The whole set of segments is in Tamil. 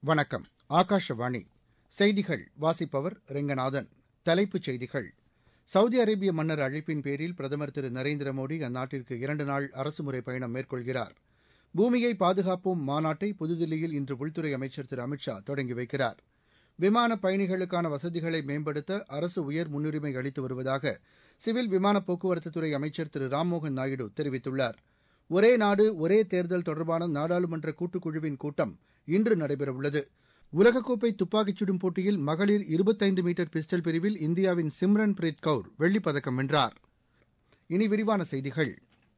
வணக்கம் ஆகாஷவாணி செய்திகள் வாசிப்பவர் ரெங்கநாதன் தலைப்புச் செய்திகள் சவுதி அரேபிய மன்னர் அழைப்பின் பேரில் பிரதமர் திரு நரேந்திர மோடி அந்நாட்டிற்கு இரண்டு நாள் அரசுமுறை பயணம் மேற்கொள்கிறார் பூமியை பாதுகாப்போம் மாநாட்டை புதுதில்லியில் இன்று உள்துறை அமைச்சர் திரு அமித் ஷா தொடங்கி வைக்கிறார் விமான பயணிகளுக்கான வசதிகளை மேம்படுத்த அரசு உயர் முன்னுரிமை அளித்து வருவதாக சிவில் விமான போக்குவரத்துத்துறை அமைச்சர் திரு ராம்மோகன் நாயுடு தெரிவித்துள்ளார் ஒரே நாடு ஒரே தேர்தல் தொடர்பான நாடாளுமன்ற கூட்டுக்குழுவின் கூட்டம் இன்று நடைபெறவுள்ளது உலகக்கோப்பை துப்பாக்கிச் சுடும் போட்டியில் மகளிர் இருபத்தைந்து மீட்டர் பிஸ்டல் பிரிவில் இந்தியாவின் சிம்ரன் பிரீத் கவுர் வெள்ளிப்பதக்கம் வென்றார் இனி விரிவான செய்திகள்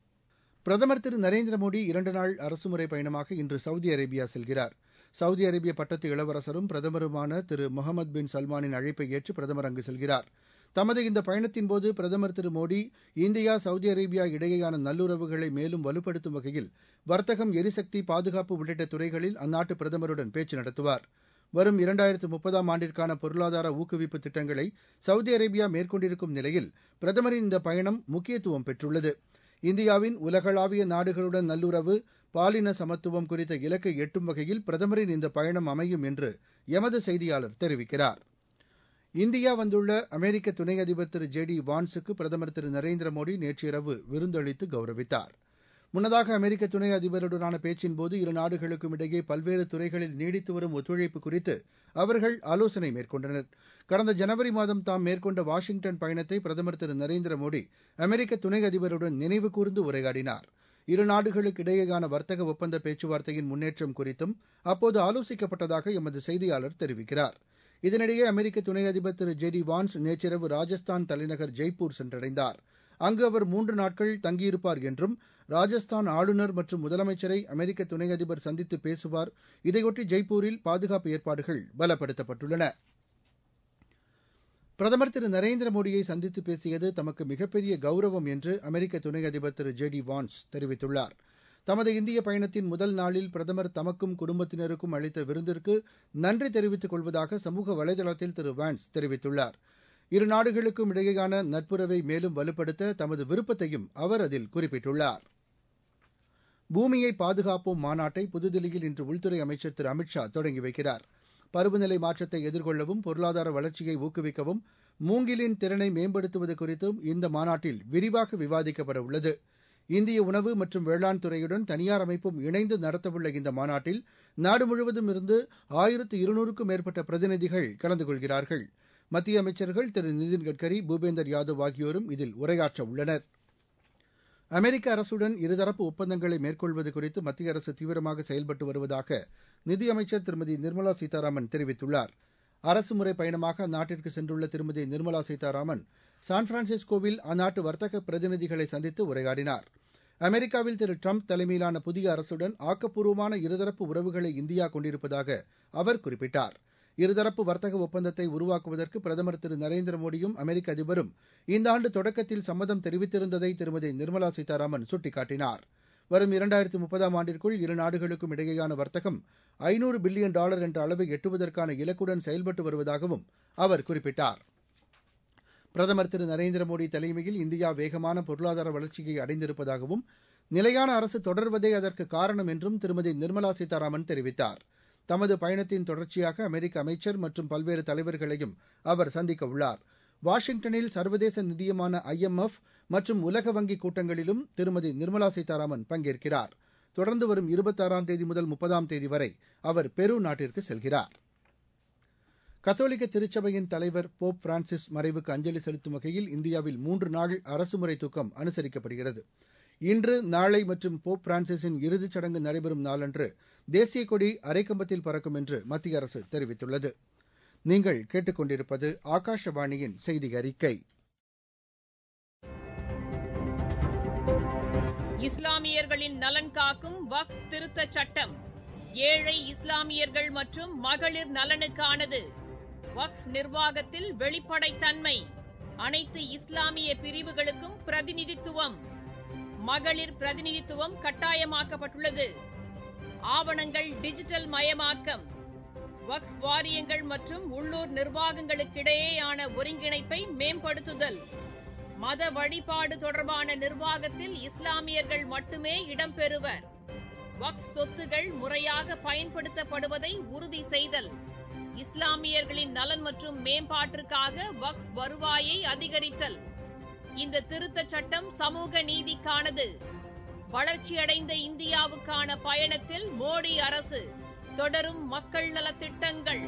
பிரதமர் திரு நரேந்திர மோடி இரண்டு நாள் அரசுமுறை பயணமாக இன்று சவுதி அரேபியா செல்கிறார் சவுதி அரேபிய பட்டத்து இளவரசரும் பிரதமருமான திரு முகமது பின் சல்மானின் அழைப்பை ஏற்று பிரதமர் அங்கு செல்கிறார் தமது இந்த பயணத்தின்போது பிரதமர் Thiru Modi India Saudi Arabia இடையேயான நல்லுறவுகளை மேலும் வலுப்படுத்தும் வகையில் வர்த்தகம் எரிசக்தி பாதுகாப்பு உள்ளிட்ட துறைகளில் அந்நாட்டு பிரதமருடன் பேச்சு நடத்துவார் வரும் இரண்டாயிரத்து முப்பதாம் ஆண்டிற்கான பொருளாதார ஊக்குவிப்பு திட்டங்களை சவுதி அரேபியா மேற்கொண்டிருக்கும் நிலையில் பிரதமரின் இந்த பயணம் முக்கியத்துவம் பெற்றுள்ளது இந்தியாவின் உலகளாவிய நாடுகளுடன் நல்லுறவு பாலின சமத்துவம் குறித்த இலக்கை எட்டும் வகையில் பிரதமரின் இந்த பயணம் அமையும் என்று எமது செய்தியாளர் தெரிவிக்கிறார் இந்தியா வந்துள்ள அமெரிக்க துணை அதிபர் திரு ஜே டி வான்ஸுக்கு பிரதமர் திரு நரேந்திர மோடி நேற்றிரவு விருந்தளித்து கௌரவித்தார் முன்னதாக அமெரிக்க துணை அதிபருடனான பேச்சின்போது இரு நாடுகளுக்கும் இடையே பல்வேறு துறைகளில் நீடித்து வரும் ஒத்துழைப்பு குறித்து அவர்கள் ஆலோசனை மேற்கொண்டனர் கடந்த ஜனவரி மாதம் தாம் மேற்கொண்ட வாஷிங்டன் பயணத்தை பிரதமர் திரு நரேந்திர மோடி அமெரிக்க துணை அதிபருடன் நினைவு கூர்ந்து உரையாடினார் இரு நாடுகளுக்கு இடையேயான வர்த்தக ஒப்பந்த பேச்சுவார்த்தையின் முன்னேற்றம் குறித்தும் அப்போது ஆலோசிக்கப்பட்டதாக எமது செய்தியாளர் தெரிவிக்கிறார் இதனிடையே அமெரிக்க துணை அதிபர் திரு ஜே டி வான்ஸ் நேற்றிரவு ராஜஸ்தான் தலைநகர் ஜெய்ப்பூர் சென்றடைந்தார் அங்கு அவர் மூன்று நாட்கள் தங்கியிருப்பார் என்றும் ராஜஸ்தான் ஆளுநர் மற்றும் முதலமைச்சரை அமெரிக்க துணை அதிபர் சந்தித்து பேசுவார் இதையொட்டி ஜெய்ப்பூரில் பாதுகாப்பு ஏற்பாடுகள் பலப்படுத்தப்பட்டுள்ளன பிரதமர் திரு நரேந்திர மோடியை சந்தித்து பேசியது தமக்கு மிகப்பெரிய கௌரவம் என்று அமெரிக்க துணை அதிபர் திரு ஜே டி வான்ஸ் தெரிவித்துள்ளார் தமது இந்திய பயணத்தின் முதல் நாளில் பிரதமர் தமக்கும் குடும்பத்தினருக்கும் அளித்த விருந்திற்கு நன்றி தெரிவித்துக் கொள்வதாக சமூக வலைதளத்தில் திரு வான்ஸ் தெரிவித்துள்ளார் இரு நாடுகளுக்கும் இடையேயான நட்புறவை மேலும் வலுப்படுத்த தமது விருப்பத்தையும் அவர் அதில் குறிப்பிட்டுள்ளார் பூமியை பாதுகாப்போம் மாநாட்டை புதுதில்லியில் இன்று உள்துறை அமைச்சர் திரு அமித் ஷா தொடங்கி வைக்கிறார் பருவநிலை மாற்றத்தை எதிர்கொள்ளவும் பொருளாதார வளர்ச்சியை ஊக்குவிக்கவும் மூங்கிலின் திறனை மேம்படுத்துவது குறித்தும் இந்த மாநாட்டில் விரிவாக விவாதிக்கப்பட உள்ளது இந்திய உணவு மற்றும் வேளாண் துறையுடன் தனியார் அமைப்பும் இணைந்து நடத்தவுள்ள இந்த மாநாட்டில் நாடு முழுவதும் இருந்து ஆயிரத்து இருநூறுக்கும் மேற்பட்ட பிரதிநிதிகள் கலந்து கொள்கிறார்கள் மத்திய அமைச்சர்கள் திரு நிதின் கட்கரி பூபேந்தர் யாதவ் ஆகியோரும் இதில் உரையாற்ற உள்ளனர் அமெரிக்க அரசுடன் இருதரப்பு ஒப்பந்தங்களை மேற்கொள்வது குறித்து மத்திய அரசு தீவிரமாக செயல்பட்டு வருவதாக நிதியமைச்சர் திருமதி நிர்மலா சீதாராமன் தெரிவித்துள்ளார் அரசுமுறை பயணமாக அந்நாட்டிற்கு சென்றுள்ள திருமதி நிர்மலா சீதாராமன் சான் பிரான்சிஸ்கோவில் அந்நாட்டு வர்த்தக பிரதிநிதிகளை சந்தித்து உரையாடினார் அமெரிக்காவில் திரு டிரம்ப் தலைமையிலான புதிய அரசுடன் ஆக்கப்பூர்வமான இருதரப்பு உறவுகளை இந்தியா கொண்டிருப்பதாக அவர் குறிப்பிட்டார் இருதரப்பு வர்த்தக ஒப்பந்தத்தை உருவாக்குவதற்கு பிரதமர் திரு நரேந்திர மோடியும் அமெரிக்க அதிபரும் இந்த ஆண்டு தொடக்கத்தில் சம்மதம் தெரிவித்திருந்ததை திருமதி நிர்மலா சீதாராமன் சுட்டிக்காட்டினார் வரும் இரண்டாயிரத்து முப்பதாம் ஆண்டிற்குள் இரு நாடுகளுக்கும் இடையேயான வர்த்தகம் ஐநூறு பில்லியன் டாலர் என்ற அளவை எட்டுவதற்கான இலக்குடன் செயல்பட்டு வருவதாகவும் அவர் குறிப்பிட்டார் பிரதமர் திரு நரேந்திர மோடி தலைமையில் இந்தியா வேகமான பொருளாதார வளர்ச்சியை அடைந்திருப்பதாகவும் நிலையான அரசு தொடர்வதே அதற்கு காரணம் என்றும் திருமதி நிர்மலா சீதாராமன் தெரிவித்தார் தமது பயணத்தின் தொடர்ச்சியாக அமெரிக்க அமைச்சர் மற்றும் பல்வேறு தலைவர்களையும் அவர் சந்திக்க உள்ளார் வாஷிங்டனில் சர்வதேச நிதியமான ஐஎம்எஃப் மற்றும் உலக வங்கி கூட்டங்களிலும் திருமதி நிர்மலா சீதாராமன் பங்கேற்கிறார் தொடர்ந்து வரும் இருபத்தாறாம் தேதி முதல் முப்பதாம் தேதி வரை அவர் பெரு நாட்டிற்கு செல்கிறார் கத்தோலிக்க திருச்சபையின் தலைவர் போப் பிரான்சிஸ் மறைவுக்கு அஞ்சலி செலுத்தும் வகையில் இந்தியாவில் மூன்று நாள் அரசுமுறை தூக்கம் அனுசரிக்கப்படுகிறது இன்று நாளை மற்றும் போப் பிரான்சிஸின் இறுதிச் சடங்கு நடைபெறும் நாளன்று தேசிய கொடி அரைக்கம்பத்தில் பறக்கும் என்று மத்திய அரசு தெரிவித்துள்ளது நீங்கள் கேட்டுக்கொண்டிருப்பது ஆகாஷவாணியின் செய்தி அறிக்கை இஸ்லாமியர்களின் நலன் காக்கும் வக் திருத்த சட்டம் ஏழை இஸ்லாமியர்கள் மற்றும் மகளிர் நலனுக்கானது வக் நிர்வாகத்தில் வெளிப்படைத்தன்மை அனைத்து இஸ்லாமிய பிரிவுகளுக்கும் பிரதிநிதித்துவம் மகளிர் பிரதிநிதித்துவம் கட்டாயமாக்கப்பட்டுள்ளது ஆவணங்கள் டிஜிட்டல் மயமாக்கம் வக் வாரியங்கள் மற்றும் உள்ளூர் நிர்வாகங்களுக்கிடையேயான ஒருங்கிணைப்பை மேம்படுத்துதல் மத வழிபாடு தொடர்பான நிர்வாகத்தில் இஸ்லாமியர்கள் மட்டுமே இடம்பெறுவர் வக்ஃப் சொத்துகள் முறையாக பயன்படுத்தப்படுவதை உறுதி செய்தல் இஸ்லாமியர்களின் நலன் மற்றும் மேம்பாட்டிற்காக வக்ஃப் வருவாயை அதிகரித்தல் இந்த திருத்தச் சட்டம் சமூக நீதிக்கானது வளர்ச்சியடைந்த இந்தியாவுக்கான பயணத்தில் மோடி அரசு தொடரும் மக்கள் நலத்திட்டங்கள்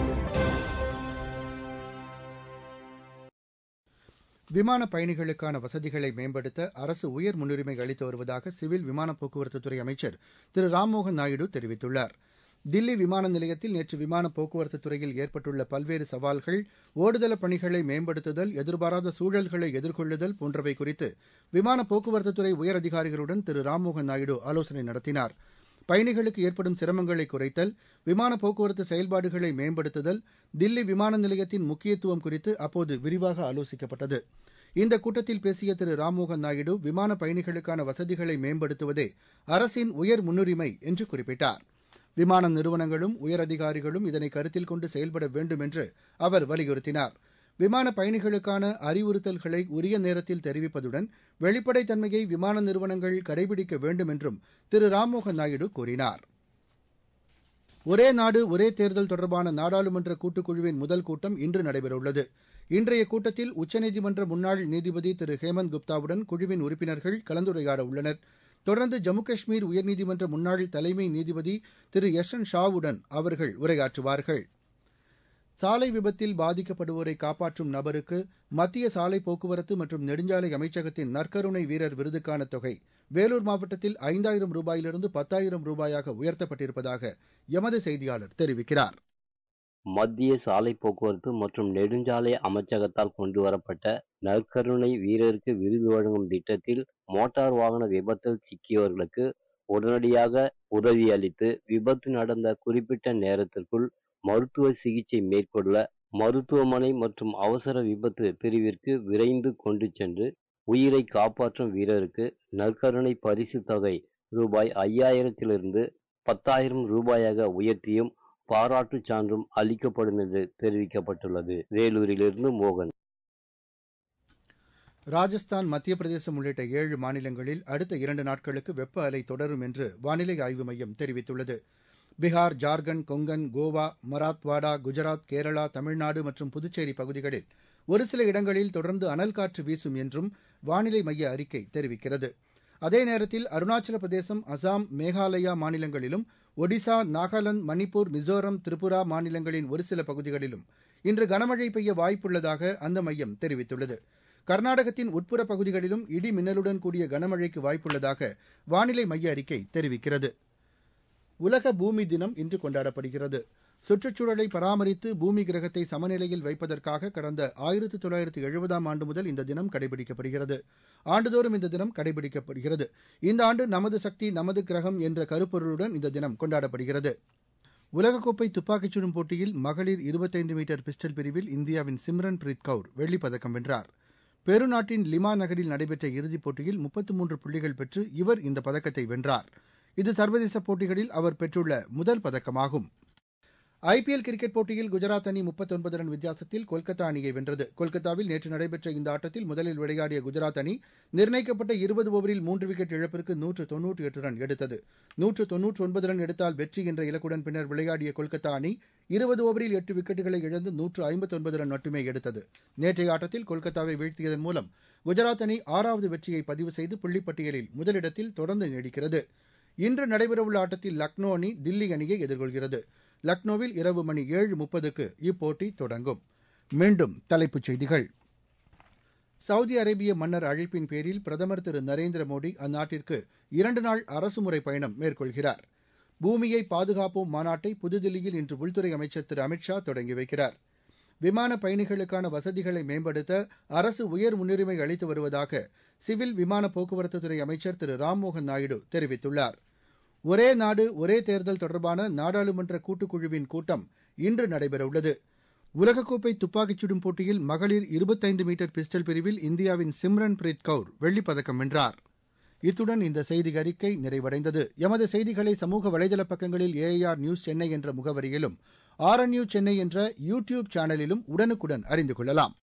விமான பயணிகளுக்கான வசதிகளை மேம்படுத்த அரசு உயர் முன்னுரிமை அளித்து வருவதாக சிவில் விமான போக்குவரத்துத்துறை அமைச்சர் திரு ராம்மோகன் நாயுடு தெரிவித்துள்ளார் தில்லி விமான நிலையத்தில் நேற்று விமான போக்குவரத்து துறையில் ஏற்பட்டுள்ள பல்வேறு சவால்கள் ஓடுதள பணிகளை மேம்படுத்துதல் எதிர்பாராத சூழல்களை எதிர்கொள்ளுதல் போன்றவை குறித்து விமான போக்குவரத்துத்துறை உயரதிகாரிகளுடன் திரு ராம்மோகன் நாயுடு ஆலோசனை நடத்தினார் பயணிகளுக்கு ஏற்படும் சிரமங்களை குறைத்தல் விமான போக்குவரத்து செயல்பாடுகளை மேம்படுத்துதல் தில்லி விமான நிலையத்தின் முக்கியத்துவம் குறித்து அப்போது விரிவாக ஆலோசிக்கப்பட்டது இந்த கூட்டத்தில் பேசிய திரு ராம்மோகன் நாயுடு விமான பயணிகளுக்கான வசதிகளை மேம்படுத்துவதே அரசின் உயர் முன்னுரிமை என்று குறிப்பிட்டார் விமான நிறுவனங்களும் உயரதிகாரிகளும் இதனை கருத்தில் கொண்டு செயல்பட வேண்டும் என்று அவர் வலியுறுத்தினார் விமான பயணிகளுக்கான அறிவுறுத்தல்களை உரிய நேரத்தில் தெரிவிப்பதுடன் வெளிப்படைத்தன்மையை விமான நிறுவனங்கள் கடைபிடிக்க வேண்டும் என்றும் திரு ராம்மோகன் நாயுடு கூறினார் ஒரே நாடு ஒரே தேர்தல் தொடர்பான நாடாளுமன்ற கூட்டுக்குழுவின் முதல் கூட்டம் இன்று நடைபெறவுள்ளது இன்றைய கூட்டத்தில் உச்சநீதிமன்ற முன்னாள் நீதிபதி திரு ஹேமந்த் குப்தாவுடன் குழுவின் உறுப்பினர்கள் கலந்துரையாட உள்ளனர் தொடர்ந்து ஜம்மு காஷ்மீர் உயர்நீதிமன்ற முன்னாள் தலைமை நீதிபதி திரு யஷன் ஷாவுடன் அவர்கள் உரையாற்றுவார்கள் சாலை விபத்தில் பாதிக்கப்படுவோரை காப்பாற்றும் நபருக்கு மத்திய சாலை போக்குவரத்து மற்றும் நெடுஞ்சாலை அமைச்சகத்தின் நற்கருணை வீரர் விருதுக்கான தொகை வேலூர் மாவட்டத்தில் ஐந்தாயிரம் ரூபாயிலிருந்து பத்தாயிரம் ரூபாயாக உயர்த்தப்பட்டிருப்பதாக எமது செய்தியாளர் தெரிவிக்கிறார் மத்திய சாலை போக்குவரத்து மற்றும் நெடுஞ்சாலை அமைச்சகத்தால் கொண்டு வரப்பட்ட நற்கருணை வீரருக்கு விருது வழங்கும் திட்டத்தில் மோட்டார் வாகன விபத்தில் சிக்கியவர்களுக்கு உடனடியாக உதவி அளித்து விபத்து நடந்த குறிப்பிட்ட நேரத்திற்குள் மருத்துவ சிகிச்சை மேற்கொள்ள மருத்துவமனை மற்றும் அவசர விபத்து பிரிவிற்கு விரைந்து கொண்டு சென்று உயிரை காப்பாற்றும் வீரருக்கு நற்கருணை பரிசு தொகை ரூபாய் ஐயாயிரத்திலிருந்து பத்தாயிரம் ரூபாயாக உயர்த்தியும் பாராட்டுச் சான்றும் அளிக்கப்படும் என்று தெரிவிக்கப்பட்டுள்ளது வேலூரிலிருந்து மோகன் ராஜஸ்தான் மத்திய பிரதேசம் உள்ளிட்ட ஏழு மாநிலங்களில் அடுத்த இரண்டு நாட்களுக்கு வெப்ப அலை தொடரும் என்று வானிலை ஆய்வு மையம் தெரிவித்துள்ளது பீகார் ஜார்க்கண்ட் கொங்கன் கோவா மராத்வாடா குஜராத் கேரளா தமிழ்நாடு மற்றும் புதுச்சேரி பகுதிகளில் ஒரு சில இடங்களில் தொடர்ந்து அனல் காற்று வீசும் என்றும் வானிலை மைய அறிக்கை தெரிவிக்கிறது அதே நேரத்தில் அருணாச்சல பிரதேசம் அசாம் மேகாலயா மாநிலங்களிலும் ஒடிசா நாகாலாந்து மணிப்பூர் மிசோரம் திரிபுரா மாநிலங்களின் ஒரு சில பகுதிகளிலும் இன்று கனமழை பெய்ய வாய்ப்புள்ளதாக அந்த மையம் தெரிவித்துள்ளது கர்நாடகத்தின் உட்புற பகுதிகளிலும் இடி மின்னலுடன் கூடிய கனமழைக்கு வாய்ப்புள்ளதாக வானிலை மைய அறிக்கை தெரிவிக்கிறது உலக பூமி தினம் இன்று கொண்டாடப்படுகிறது சுற்றுச்சூழலை பராமரித்து பூமி கிரகத்தை சமநிலையில் வைப்பதற்காக கடந்த ஆயிரத்தி தொள்ளாயிரத்தி எழுபதாம் ஆண்டு முதல் இந்த தினம் கடைபிடிக்கப்படுகிறது ஆண்டுதோறும் இந்த தினம் கடைபிடிக்கப்படுகிறது இந்த ஆண்டு நமது சக்தி நமது கிரகம் என்ற கருப்பொருளுடன் இந்த தினம் கொண்டாடப்படுகிறது உலகக்கோப்பை துப்பாக்கிச் சுடும் போட்டியில் மகளிர் இருபத்தைந்து மீட்டர் பிஸ்டல் பிரிவில் இந்தியாவின் சிம்ரன் பிரீத் கவுர் வெள்ளிப் பதக்கம் வென்றார் பெருநாட்டின் லிமா நகரில் நடைபெற்ற இறுதிப் போட்டியில் முப்பத்து மூன்று புள்ளிகள் பெற்று இவர் இந்த பதக்கத்தை வென்றார் இது சர்வதேச போட்டிகளில் அவர் பெற்றுள்ள முதல் பதக்கமாகும் ஐபிஎல் கிரிக்கெட் போட்டியில் குஜராத் அணி முப்பத்தொன்பது ரன் வித்தியாசத்தில் கொல்கத்தா அணியை வென்றது கொல்கத்தாவில் நேற்று நடைபெற்ற இந்த ஆட்டத்தில் முதலில் விளையாடிய குஜராத் அணி நிர்ணயிக்கப்பட்ட இருபது ஓவரில் மூன்று விக்கெட் இழப்பிற்கு நூற்று தொன்னூற்றி எட்டு ரன் எடுத்தது நூற்று தொன்னூற்றி ஒன்பது ரன் எடுத்தால் வெற்றி என்ற இலக்குடன் பின்னர் விளையாடிய கொல்கத்தா அணி இருபது ஓவரில் எட்டு விக்கெட்டுகளை இழந்து நூற்று ஐம்பத்தொன்பது ரன் மட்டுமே எடுத்தது நேற்றைய ஆட்டத்தில் கொல்கத்தாவை வீழ்த்தியதன் மூலம் குஜராத் அணி ஆறாவது வெற்றியை பதிவு செய்து புள்ளிப்பட்டியலில் முதலிடத்தில் தொடர்ந்து நீடிக்கிறது இன்று நடைபெறவுள்ள ஆட்டத்தில் லக்னோ அணி தில்லி அணியை எதிர்கொள்கிறது லக்னோவில் இரவு மணி ஏழு முப்பதுக்கு இப்போட்டி தொடங்கும் மீண்டும் தலைப்புச் செய்திகள் சவுதி அரேபிய மன்னர் அழைப்பின் பேரில் பிரதமர் திரு நரேந்திர மோடி அந்நாட்டிற்கு இரண்டு நாள் அரசுமுறை பயணம் மேற்கொள்கிறார் பூமியை பாதுகாப்போம் மாநாட்டை புதுதில்லியில் இன்று உள்துறை அமைச்சர் திரு அமித்ஷா தொடங்கி வைக்கிறார் விமான பயணிகளுக்கான வசதிகளை மேம்படுத்த அரசு உயர் முன்னுரிமை அளித்து வருவதாக சிவில் விமான போக்குவரத்துத்துறை அமைச்சர் திரு ராம்மோகன் நாயுடு தெரிவித்துள்ளார் ஒரே நாடு ஒரே தேர்தல் தொடர்பான நாடாளுமன்ற கூட்டுக்குழுவின் கூட்டம் இன்று நடைபெறவுள்ளது உலகக்கோப்பை துப்பாக்கிச் சுடும் போட்டியில் மகளிர் இருபத்தைந்து மீட்டர் பிஸ்டல் பிரிவில் இந்தியாவின் சிம்ரன் பிரீத் கவுர் வெள்ளிப் பதக்கம் வென்றார் இத்துடன் இந்த செய்தி அறிக்கை நிறைவடைந்தது எமது செய்திகளை சமூக வலைதள பக்கங்களில் ஏஐஆர் நியூஸ் சென்னை என்ற முகவரியிலும் ஆர்என்யூ சென்னை என்ற யூ டியூப் சேனலிலும் உடனுக்குடன் அறிந்து கொள்ளலாம்